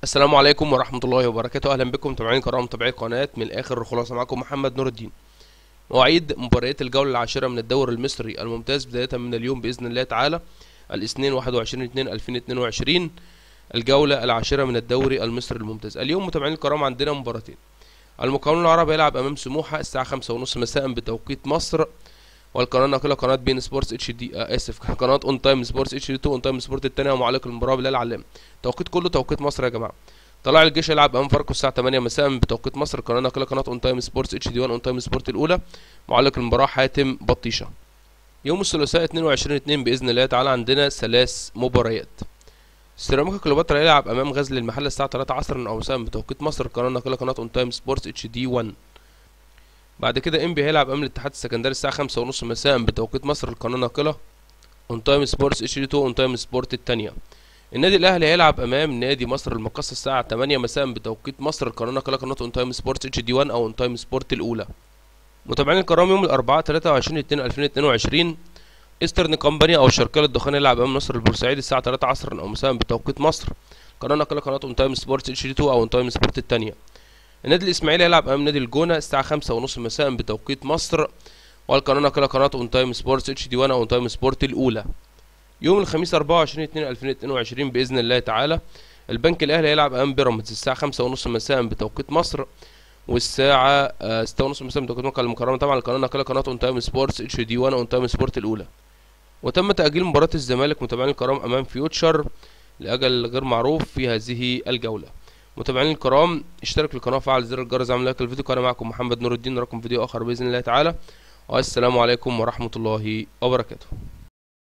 السلام عليكم ورحمة الله وبركاته أهلا بكم متابعين كرام متابعي القناة من الآخر خلاصة معكم محمد نور الدين مواعيد مباريات الجولة العاشرة من الدوري المصري الممتاز بداية من اليوم بإذن الله تعالى الاثنين 21 2 2022 الجولة العاشرة من الدوري المصري الممتاز اليوم متابعين الكرام عندنا مباراتين المقاولون العرب يلعب أمام سموحة الساعة خمسة ونص مساء بتوقيت مصر والقناه الناقله قناه بين سبورتس اتش دي آه اسف قناه اون تايم سبورتس اتش دي 2 اون تايم سبورت الثانيه ومعلق المباراه بلال علام توقيت كله توقيت مصر يا جماعه طلائع الجيش يلعب امام فاركو الساعه 8 مساء بتوقيت مصر القناه الناقله قناه اون تايم سبورتس اتش دي 1 اون تايم سبورت الاولى معلق المباراه حاتم بطيشه يوم الثلاثاء 22 2 باذن الله تعالى عندنا ثلاث مباريات سيراميكا كليوباترا يلعب امام غزل المحله الساعه 3 عصرا او مساء بتوقيت مصر القناه الناقله قناه اون تايم سبورتس اتش دي 1 بعد كده انبي هيلعب امام الاتحاد السكندري الساعه خمسة ونص مساء بتوقيت مصر القناه الناقله اون تايم سبورتس اتش دي 2 اون تايم سبورت الثانيه النادي الاهلي هيلعب امام نادي مصر المقصه الساعه 8 مساء بتوقيت مصر القناه الناقله قناه اون تايم سبورتس اتش دي 1 او اون تايم سبورت الاولى متابعين الكرام يوم الاربعاء 23 2 2022 ايسترن كومباني او الشركه للدخان يلعب امام نصر البورسعيدي الساعه 3 عصرا او مساء بتوقيت مصر قناه الناقله قناه اون تايم سبورتس اتش دي 2 او اون تايم سبورت الثانيه النادي الاسماعيلي هيلعب امام نادي الجونه الساعه خمسة ونص مساء بتوقيت مصر والقناه ناقله قناه اون تايم سبورتس اتش دي 1 او اون تايم سبورت الاولى يوم الخميس 24 2 2022 باذن الله تعالى البنك الاهلي هيلعب امام بيراميدز الساعه خمسة ونص مساء بتوقيت مصر والساعة آه، ستة ونص مساء بتوقيت مكة المكرمة طبعا القناة ناقلة قناة اون تايم سبورتس اتش دي 1 اون تايم سبورت الأولى وتم تأجيل مباراة الزمالك متابعين الكرام أمام فيوتشر لأجل غير معروف في هذه الجولة متابعين الكرام اشترك في القناه وفعل زر الجرس اعمل لايك للفيديو كان معكم محمد نور الدين نراكم فيديو اخر باذن الله تعالى والسلام عليكم ورحمه الله وبركاته